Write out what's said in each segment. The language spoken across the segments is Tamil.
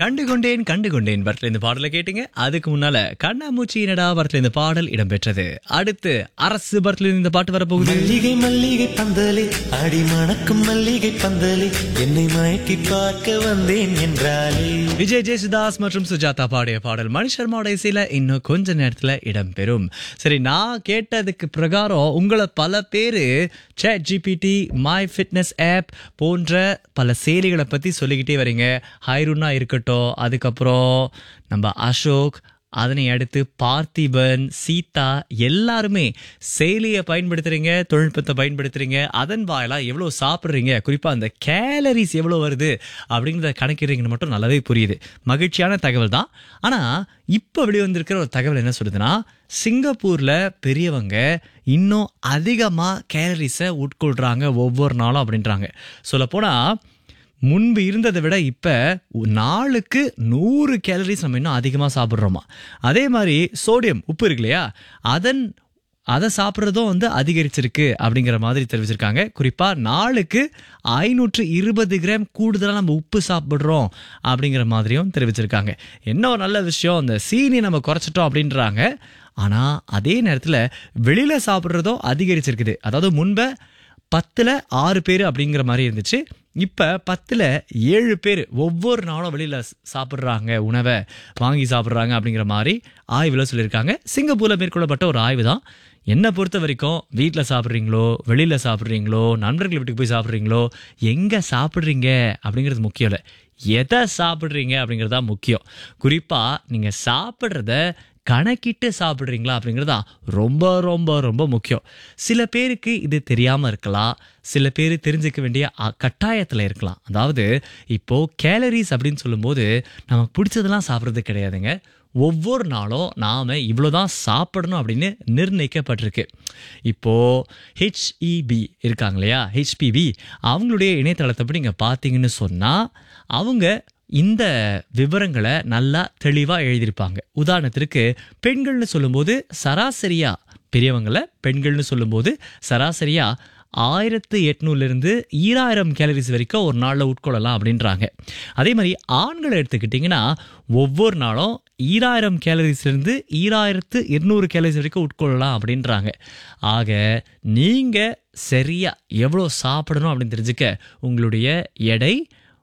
கண்டு கொண்டேன் கண்டு கொண்டேன் படத்துல இந்த பாடலை கேட்டீங்க அதுக்கு முன்னால கண்ணாமூச்சி என்னடா படத்துல இந்த பாடல் இடம்பெற்றது அடுத்து அரசு படத்துல இந்த பாட்டு வரப்போகுது மல்லிகை மல்லிகை பந்தலே அடி மணக்கும் மல்லிகை பந்தலே என்னை மயக்கி பார்க்க வந்தேன் என்றாலே விஜய் ஜெயசுதாஸ் மற்றும் சுஜாதா பாடிய பாடல் மணி சர்மாவோட இசையில இன்னும் கொஞ்ச நேரத்துல இடம்பெறும் சரி நான் கேட்டதுக்கு பிரகாரம் உங்களை பல பேரு ChatGPT my fitness app போன்ற பல செயலிகளை பத்தி சொல்லிக்கிட்டே வரீங்க ஹைருன்னா இருக்கட்டும் அதுக்கப்புறம் நம்ம அசோக் அதனை அடுத்து பார்த்திபன் சீதா எல்லாருமே செயலியை பயன்படுத்துறீங்க தொழில்நுட்பத்தை பயன்படுத்துறீங்க அதன் வாயிலா எவ்வளவு சாப்பிட்றீங்க குறிப்பா அந்த கேலரிஸ் எவ்வளவு வருது அப்படிங்கிறத கணக்கிடுறீங்கன்னு மட்டும் நல்லாவே புரியுது மகிழ்ச்சியான தகவல் தான் ஆனா இப்ப வெளிவந்திருக்கிற ஒரு தகவல் என்ன சொல்லுதுன்னா சிங்கப்பூர்ல பெரியவங்க இன்னும் அதிகமா கேலரிஸை உட்கொள்றாங்க ஒவ்வொரு நாளும் அப்படின்றாங்க சொல்லப்போனா முன்பு இருந்ததை விட இப்போ நாளுக்கு நூறு கேலரிஸ் நம்ம இன்னும் அதிகமாக சாப்பிட்றோமா அதே மாதிரி சோடியம் உப்பு இருக்கு இல்லையா அதன் அதை சாப்பிட்றதும் வந்து அதிகரிச்சிருக்கு அப்படிங்கிற மாதிரி தெரிவிச்சிருக்காங்க குறிப்பாக நாளுக்கு ஐநூற்று இருபது கிராம் கூடுதலாக நம்ம உப்பு சாப்பிட்றோம் அப்படிங்கிற மாதிரியும் தெரிவிச்சிருக்காங்க என்ன ஒரு நல்ல விஷயம் அந்த சீனி நம்ம குறைச்சிட்டோம் அப்படின்றாங்க ஆனால் அதே நேரத்தில் வெளியில் சாப்பிட்றதும் அதிகரிச்சிருக்குது அதாவது முன்பை பத்தில் ஆறு பேர் அப்படிங்கிற மாதிரி இருந்துச்சு இப்போ பத்தில் ஏழு பேர் ஒவ்வொரு நாளும் வெளியில் சாப்பிட்றாங்க உணவை வாங்கி சாப்பிட்றாங்க அப்படிங்கிற மாதிரி ஆய்வில் சொல்லியிருக்காங்க சிங்கப்பூரில் மேற்கொள்ளப்பட்ட ஒரு ஆய்வு தான் என்னை பொறுத்த வரைக்கும் வீட்டில் சாப்பிட்றீங்களோ வெளியில் சாப்பிட்றீங்களோ நண்பர்கள் வீட்டுக்கு போய் சாப்பிட்றீங்களோ எங்கே சாப்பிட்றீங்க அப்படிங்கிறது முக்கியம் இல்லை எதை சாப்பிட்றீங்க அப்படிங்கிறது தான் முக்கியம் குறிப்பாக நீங்கள் சாப்பிட்றத கணக்கிட்டு சாப்பிட்றீங்களா அப்படிங்கிறது தான் ரொம்ப ரொம்ப ரொம்ப முக்கியம் சில பேருக்கு இது தெரியாமல் இருக்கலாம் சில பேர் தெரிஞ்சுக்க வேண்டிய அ- கட்டாயத்தில் இருக்கலாம் அதாவது இப்போது கேலரிஸ் அப்படின்னு சொல்லும்போது நமக்கு பிடிச்சதெல்லாம் சாப்பிட்றது கிடையாதுங்க ஒவ்வொரு நாளும் நாம் இவ்வளோ தான் சாப்பிடணும் அப்படின்னு நிர்ணயிக்கப்பட்டிருக்கு இப்போது ஹெச்இபி இருக்காங்க இல்லையா ஹெச்பிபி அவங்களுடைய இணையதளத்தை படி நீங்கள் பார்த்தீங்கன்னு சொன்னால் அவங்க இந்த விவரங்களை நல்லா தெளிவாக எழுதியிருப்பாங்க உதாரணத்திற்கு பெண்கள்னு சொல்லும்போது சராசரியா பெரியவங்களை பெண்கள்னு சொல்லும்போது சராசரியா ஆயிரத்து எட்நூறுலேருந்து ஈராயிரம் கேலரிஸ் வரைக்கும் ஒரு நாளில் உட்கொள்ளலாம் அப்படின்றாங்க அதே மாதிரி ஆண்களை எடுத்துக்கிட்டிங்கன்னா ஒவ்வொரு நாளும் ஈராயிரம் கேலரிஸ்லேருந்து ஈராயிரத்து இருநூறு கேலரிஸ் வரைக்கும் உட்கொள்ளலாம் அப்படின்றாங்க ஆக நீங்கள் சரியாக எவ்வளோ சாப்பிடணும் அப்படின்னு தெரிஞ்சுக்க உங்களுடைய எடை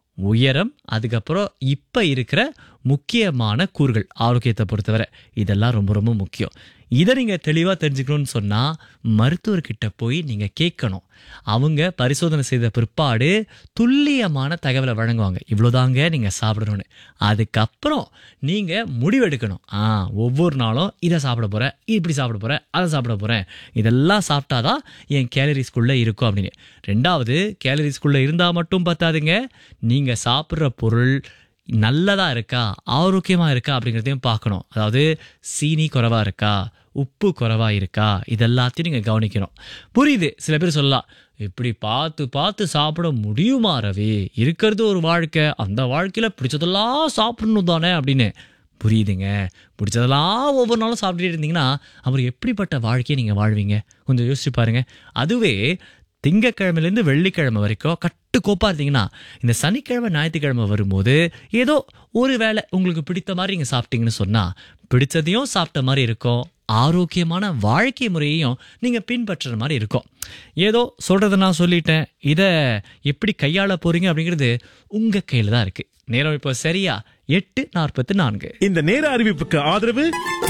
உயரம் அதுக்கப்புறம் இப்போ இருக்கிற முக்கியமான கூறுகள் ஆரோக்கியத்தை பொறுத்தவரை இதெல்லாம் ரொம்ப ரொம்ப முக்கியம் இதை நீங்கள் தெளிவாக தெரிஞ்சுக்கணும்னு சொன்னால் மருத்துவர்கிட்ட போய் நீங்கள் கேட்கணும் அவங்க பரிசோதனை செய்த பிற்பாடு துல்லியமான தகவலை வழங்குவாங்க இவ்வளோதாங்க நீங்கள் சாப்பிடணும்னு அதுக்கப்புறம் நீங்கள் முடிவெடுக்கணும் ஆ ஒவ்வொரு நாளும் இதை சாப்பிட போகிறேன் இப்படி சாப்பிட போகிறேன் அதை சாப்பிட போகிறேன் இதெல்லாம் சாப்பிட்டாதான் என் கேலரிஸ்குள்ளே இருக்கும் அப்படின்னு ரெண்டாவது கேலரிஸ்குள்ளே இருந்தால் மட்டும் பத்தாதுங்க நீங்கள் சாப்பிட்ற பொருள் நல்லதா இருக்கா ஆரோக்கியமா இருக்கா அப்படிங்கிறதையும் பார்க்கணும் அதாவது சீனி குறைவா இருக்கா உப்பு குறைவா இருக்கா இதெல்லாத்தையும் நீங்க கவனிக்கணும் புரியுது சில பேர் சொல்லலாம் இப்படி பார்த்து பார்த்து சாப்பிட முடியுமா ரவி இருக்கிறது ஒரு வாழ்க்கை அந்த வாழ்க்கையில பிடிச்சதெல்லாம் சாப்பிடணும் தானே அப்படின்னு புரியுதுங்க பிடிச்சதெல்லாம் ஒவ்வொரு நாளும் சாப்பிட்டுட்டே இருந்தீங்கன்னா அப்புறம் எப்படிப்பட்ட வாழ்க்கையை நீங்கள் வாழ்வீங்க கொஞ்சம் யோசிச்சு பாருங்க அதுவே திங்கக்கிழமையிலேருந்து வெள்ளிக்கிழமை வரைக்கும் கட்டுக்கோப்பாக இருந்தீங்கன்னா இந்த சனிக்கிழமை ஞாயிற்றுக்கிழமை வரும்போது ஏதோ ஒரு வேளை உங்களுக்கு பிடித்த மாதிரி நீங்கள் சாப்பிட்டீங்கன்னு சொன்னால் பிடிச்சதையும் சாப்பிட்ட மாதிரி இருக்கும் ஆரோக்கியமான வாழ்க்கை முறையையும் நீங்கள் பின்பற்றுற மாதிரி இருக்கும் ஏதோ சொல்கிறத நான் சொல்லிட்டேன் இதை எப்படி கையாள போகிறீங்க அப்படிங்கிறது உங்கள் கையில் தான் இருக்குது நேரம் இப்போ சரியா எட்டு நாற்பத்து நான்கு இந்த நேர அறிவிப்புக்கு ஆதரவு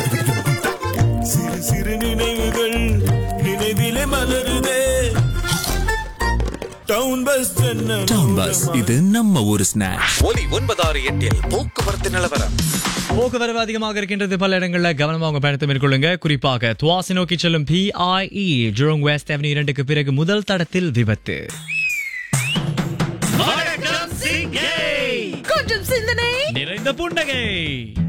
சிறு சிறு நினைவுகள் நினைவிலே மலருதே டவுன் பஸ் டவுன் பஸ் இது நம்ம ஊரு ஸ்நாக்ஸ் ஒலி ஒன்பதாறு எட்டில் போக்குவரத்து நிலவரம் போக்குவரவு அதிகமாக இருக்கின்றது பல இடங்களில் கவனமாக உங்க பயணத்தை மேற்கொள்ளுங்க குறிப்பாக துவாசி நோக்கி செல்லும் பிஐஇ ஜுரோங் வெஸ்ட் அவென்யூ இரண்டுக்கு பிறகு முதல் தடத்தில் விபத்து கொஞ்சம் சிந்தனை நிறைந்த புன்னகை